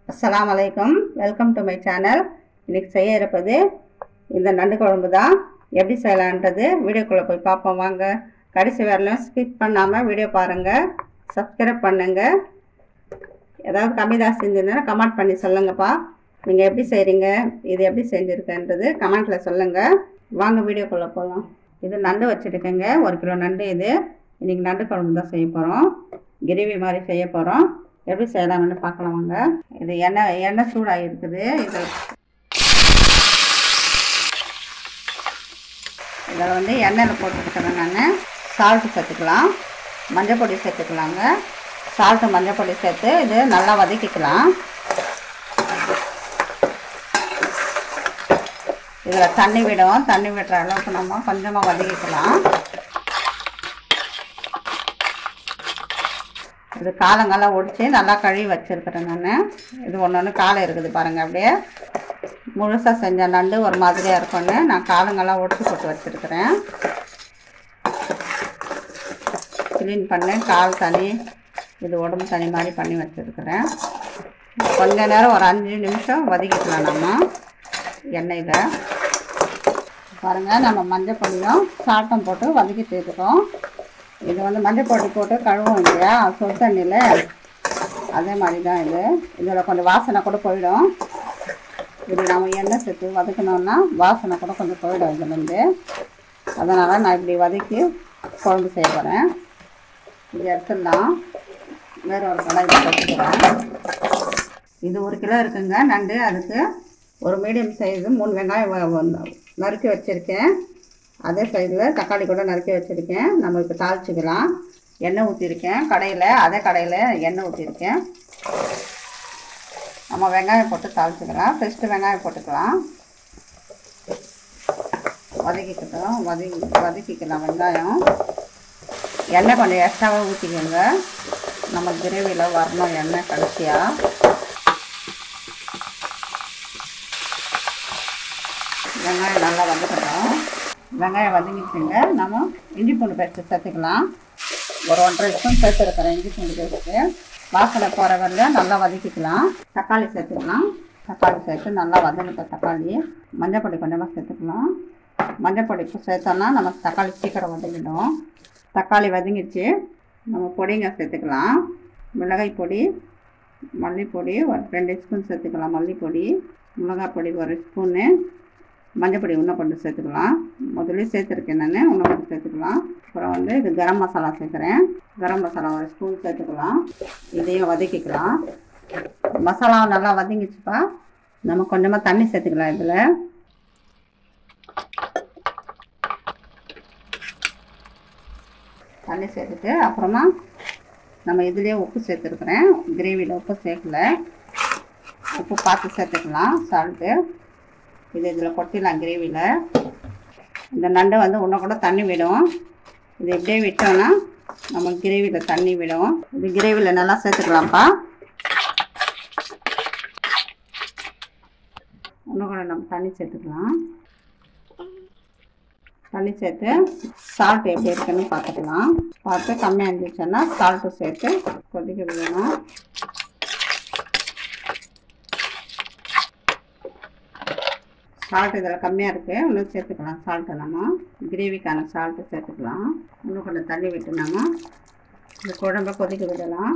அஸ்ஸலாமு அலைக்கும் welcome to my channel இன்னைக்கு செய்ய இருப்பது இந்த நண்டு குழம்பு தான் எப்படி செய்யலான்றது வீடியோக்குள்ளே போய் பார்ப்போம் வாங்க கடைசி வரலையும் ஸ்கிப் பண்ணாமல் வீடியோ பாருங்கள் சப்ஸ்கிரைப் பண்ணுங்கள் ஏதாவது கம்மி தான் செஞ்சிருந்தா கமெண்ட் பண்ணி சொல்லுங்கப்பா நீங்கள் எப்படி செய்கிறீங்க இது எப்படி செஞ்சுருக்கன்றது கமெண்ட்டில் சொல்லுங்கள் வாங்க வீடியோக்குள்ளே போகலாம் இது நண்டு வச்சுருக்கேங்க ஒரு கிலோ நண்டு இது இன்றைக்கி நண்டு குழம்பு தான் செய்ய போகிறோம் கிரேவி மாதிரி செய்ய போகிறோம் எப்படி செய்யலாம்னு பார்க்கலாம் வாங்க இது எண்ணெய் எண்ணெய் சூடாகி இருக்குது இது இதில் வந்து எண்ணெயில் போட்டுருக்கிறேன் நான் சால்ட்டு சேர்த்துக்கலாம் மஞ்சள் பொடி சேர்த்துக்கலாங்க சால்ட்டு மஞ்சள் பொடி சேர்த்து இது நல்லா வதக்கிக்கலாம் இதில் தண்ணி விடும் தண்ணி விடுற அளவுக்கு நம்ம கொஞ்சமாக வதக்கிக்கலாம் இது காலங்கெல்லாம் ஒடிச்சு நல்லா கழுவி வச்சுருக்கிறேன் நான் இது ஒன்று ஒன்று காலை இருக்குது பாருங்கள் அப்படியே முழுசாக செஞ்ச நண்டு ஒரு மாதிரியாக இருக்கும்னு நான் காலங்கெல்லாம் ஒடிச்சு போட்டு வச்சுருக்கிறேன் க்ளீன் பண்ணி கால் தனி இது உடம்பு தனி மாதிரி பண்ணி வச்சுருக்கிறேன் கொஞ்ச நேரம் ஒரு அஞ்சு நிமிஷம் வதக்கிக்கலாம் நம்ம எண்ணெயில் பாருங்கள் நம்ம மஞ்சள் பொடியும் சாட்டம் போட்டு வதக்கிட்டு இருக்கோம் இது வந்து மஞ்சள் பொடி போட்டு கழுவும் இல்லையா சுடு தண்ணியில் அதே மாதிரி தான் இது இதில் கொஞ்சம் வாசனை கூட போயிடும் இது நம்ம எண்ணெய் சேர்த்து வதக்கணும்னா வாசனை கூட கொஞ்சம் போயிடும் இதுலேருந்து அதனால் நான் இப்படி வதக்கி குழம்பு செய்ய போகிறேன் இது எடுத்துடலாம் வேற ஒரு கடாயில் வச்சுக்கிறேன் இது ஒரு கிலோ இருக்குங்க நண்டு அதுக்கு ஒரு மீடியம் சைஸு மூணு வெங்காயம் வ- வ- நறுக்கி வச்சுருக்கேன் அதே சைடில் தக்காளி கூட நறுக்கி வச்சுருக்கேன் நம்ம இப்போ தாளிச்சிக்கலாம் எண்ணெய் ஊற்றிருக்கேன் கடையில் அதே கடையில் எண்ணெய் ஊற்றிருக்கேன் நம்ம வெங்காயம் போட்டு தாளிச்சிக்கலாம் ஃபஸ்ட்டு வெங்காயம் போட்டுக்கலாம் வதக்கிக்கிட்டோம் வதக்கி வதக்கிக்கலாம் வெங்காயம் எண்ணெய் கொஞ்சம் எக்ஸ்ட்ராவாக ஊற்றிக்கோங்க நம்ம கிரேவியில் வரணும் எண்ணெய் கடைசியாக வெங்காயம் நல்லா வதக்கட்டும் வெங்காயம் வதங்கிச்சுங்க நம்ம இஞ்சி பூண்டு பேஸ்ட்டு சேர்த்துக்கலாம் ஒரு ஒன்றரை ஸ்பூன் சேர்த்துருக்கிறேன் இஞ்சி பூண்டு பேஸ்ட்டு வாசனை போகிற வரலையும் நல்லா வதக்கிக்கலாம் தக்காளி சேர்த்துக்கலாம் தக்காளி சேர்த்து நல்லா வதங்கிட்ட தக்காளி மஞ்சள் பொடி கொஞ்சமாக சேர்த்துக்கலாம் மஞ்சள் பொடி இப்போ சேர்த்தோன்னா நம்ம தக்காளி சீக்கிரம் வதங்கிடும் தக்காளி வதங்கிடுச்சு நம்ம பொடிங்க சேர்த்துக்கலாம் மிளகாய் பொடி மல்லிப்பொடி ஒரு ரெண்டு ஸ்பூன் சேர்த்துக்கலாம் மல்லிப்பொடி மிளகாய் பொடி ஒரு ஸ்பூனு மஞ்சப்பொடி இன்னும் கொஞ்சம் சேர்த்துக்கலாம் முதல்ல சேர்த்துருக்கேன் நான் இன்னும் கொஞ்சம் சேர்த்துக்கலாம் அப்புறம் வந்து இது கரம் மசாலா சேர்க்குறேன் கரம் மசாலா ஒரு ஸ்பூன் சேர்த்துக்கலாம் இதையும் வதக்கிக்கலாம் மசாலா நல்லா வதங்கிச்சுப்பா நம்ம கொஞ்சமாக தண்ணி சேர்த்துக்கலாம் இதில் தண்ணி சேர்த்துட்டு அப்புறமா நம்ம இதுலேயே உப்பு சேர்த்துருக்குறேன் கிரேவியில் உப்பு சேர்க்கல உப்பு பார்த்து சேர்த்துக்கலாம் சால்ட்டு இது இதில் கொட்டிடலாம் கிரேவியில் இந்த நண்டு வந்து இன்னும் கூட தண்ணி விடும் இது இப்படியே விட்டோம்னா நம்ம கிரேவியில் தண்ணி விடும் இது கிரேவியில் நல்லா சேர்த்துக்கலாம்ப்பா இன்னும் கூட நம்ம தண்ணி சேர்த்துக்கலாம் தண்ணி சேர்த்து சால்ட் எப்படி இருக்குன்னு பார்த்துக்கலாம் பார்த்து கம்மியாக இருந்துச்சுன்னா சால்ட்டு சேர்த்து கொதிக்க விடணும் சால்ட் இதில் கம்மியாக இருக்குது இன்னும் சேர்த்துக்கலாம் சால்ட்டை நம்ம கிரேவிக்கான சால்ட்டு சேர்த்துக்கலாம் இன்னும் கொஞ்சம் தண்ணி விட்டு நம்ம இந்த குழம்ப கொதிக்க விடலாம்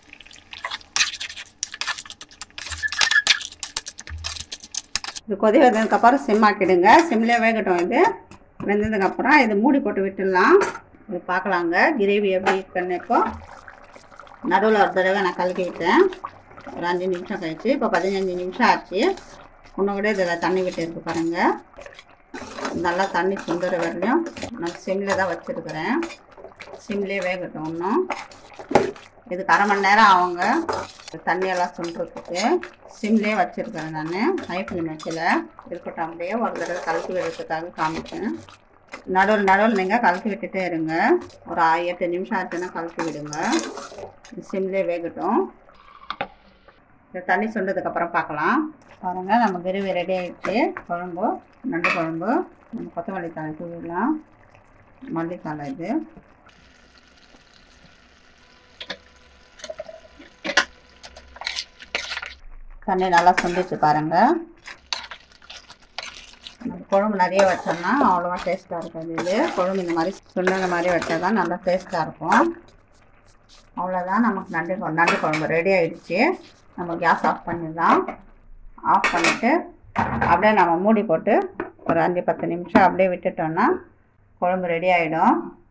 இது கொதி வந்ததுக்கப்புறம் சிம் ஆக்கிடுங்க சிம்லேயே வேகட்டும் இது வெந்ததுக்கப்புறம் இது மூடி போட்டு விட்டுடலாம் இது பார்க்கலாங்க கிரேவி எப்படி இருக்குன்னு இப்போ நடுவில் ஒரு தடவை நான் கலக்கி விட்டேன் ஒரு அஞ்சு நிமிஷம் கழிச்சு இப்போ பதினஞ்சு நிமிஷம் ஆச்சு இன்னும் கூட இதில் தண்ணி விட்டு இருக்கு பாருங்கள் நல்லா தண்ணி சுந்தர வரலையும் நான் சிம்மில் தான் வச்சுருக்கிறேன் சிம்லேயே வேகட்டும் இன்னும் இதுக்கு அரை மணி நேரம் ஆகுங்க தண்ணியெல்லாம் சுண்டுறதுக்கு சிம்லேயே வச்சுருக்கிறேன் நான் ஹை ஃப்ளேம் வைக்கல இருக்கட்டும் அப்படியே ஒரு தடவை கலக்கி விடுறதுக்காக காமிச்சேன் நடுவில் நடுவில் நீங்கள் கலக்கி விட்டுட்டே இருங்க ஒரு ஆ- எட்டு நிமிஷம் ஆச்சுன்னா கலக்கி விடுங்க சிம்லேயே வேகட்டும் இந்த தண்ணி சுண்டதுக்கப்புறம் பார்க்கலாம் பாருங்கள் நம்ம கிரேவி ரெடி ஆகிடுச்சு குழம்பு நண்டு குழம்பு நம்ம கொத்தமல்லி தழை தூவிடலாம் மல்லித்தழை இது தண்ணி நல்லா சுண்டிச்சு பாருங்கள் நம்ம குழம்பு நிறைய வச்சோம்னா அவ்வளோவா டேஸ்ட்டாக இருக்காது இது குழம்பு இந்த மாதிரி சுண்டுன மாதிரி வச்சா தான் நல்லா டேஸ்ட்டாக இருக்கும் அவ்வளோதான் நமக்கு நண்டு குழம்பு நண்டு குழம்பு ரெடி ஆயிடுச்சு நம்ம கேஸ் ஆஃப் பண்ணிடலாம் ஆஃப் பண்ணிவிட்டு அப்படியே நம்ம மூடி போட்டு ஒரு அஞ்சு பத்து நிமிஷம் அப்படியே விட்டுட்டோம்னா குழம்பு ரெடி ஆகிடும்